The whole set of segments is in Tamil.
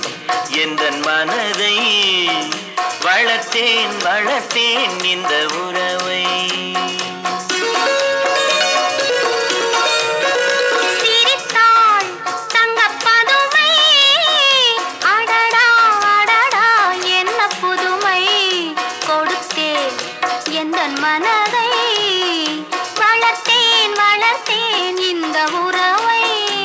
எந்த மனதை வளர்த்தேன் வளர்த்தேன் இந்த உறவை சிரித்தாள் தங்கப் பதுமை அடடா அடடா என்ன புதுமை கொடுத்தேன் எந்தன் மனதை வளர்த்தேன் வளர்த்தேன் இந்த உறவை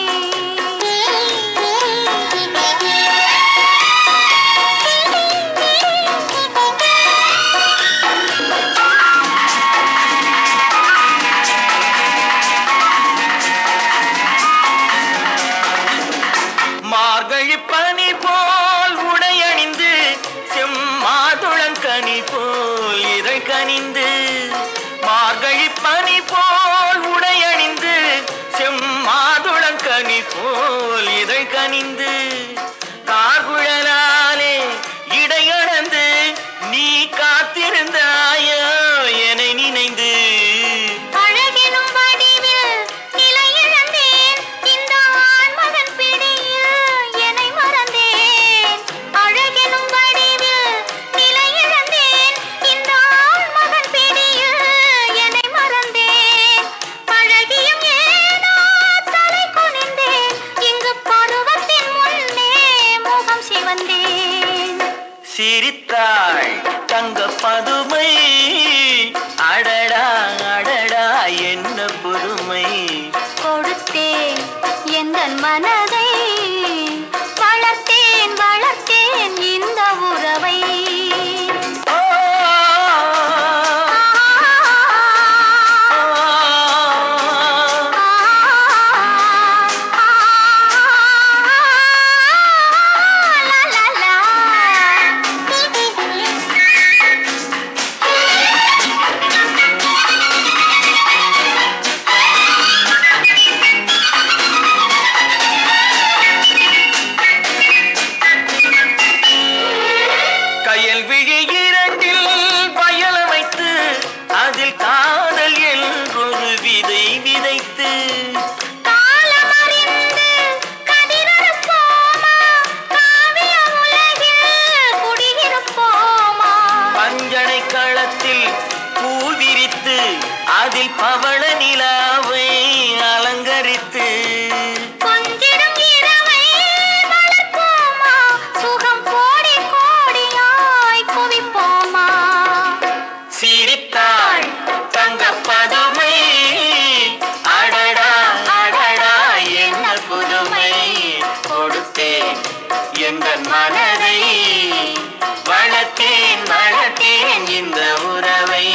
மார்கழி பனி போல் உடையணிந்து செம்மாதுளங்கனி போல் இதை கனிந்து மார்கழி பனி போல் உடையணிந்து செம்மாதுளங்கனி போல் இதை கனிந்து கார்குழலாலே இடையடந்து நீ காத்திருந்தாயோ என்னை நினைந்து அழகெனும் வடிவில் நிலையிழந்தேன் இந்த ஆண்மகன் பிடியில் என்னை மறந்தேன் அழகெனும் வடிவில் நிலையிழந்தேன் இந்த ஆண்மகன் பிடியில் என்னை மறந்தேன் பழகியும் ஏனோ தலை குனிந்தேன் இங்கு பருவத்தின் முன்னே முகம் சிவந்தேன் சிரித்தாள் தங்க பதுமை அடடா அடடா என்ன புதுமை கொடுத்தேன் எந்தன் மனதை வளர்த்தேன் வளர்த்தேன் இந்த உறவை ஆ, ஆ, கயல் விழி இரண்டில் வயலமைத்து அதில் காதல் என்றொரு விதை விதைத்து காலமறிந்து கதிரறுப்போமா காவிய உலகில் குடியிருப்போமா பஞ்சனை களத்தில் பூ விரித்து அதில் பவள நிலாவை அலங்கரித்து கொஞ்சிடும் இரவை வளர்ப்போமா சுகம் கோடி கோடியாய் குவிப்போமா சிரித்தாள் தங்க பதுமை அடடா அடடா என்ன புதுமை கொடுத்தேன் எந்த மனதை வளர்த்தேன் வளர்த்தேன் இந்த உறவை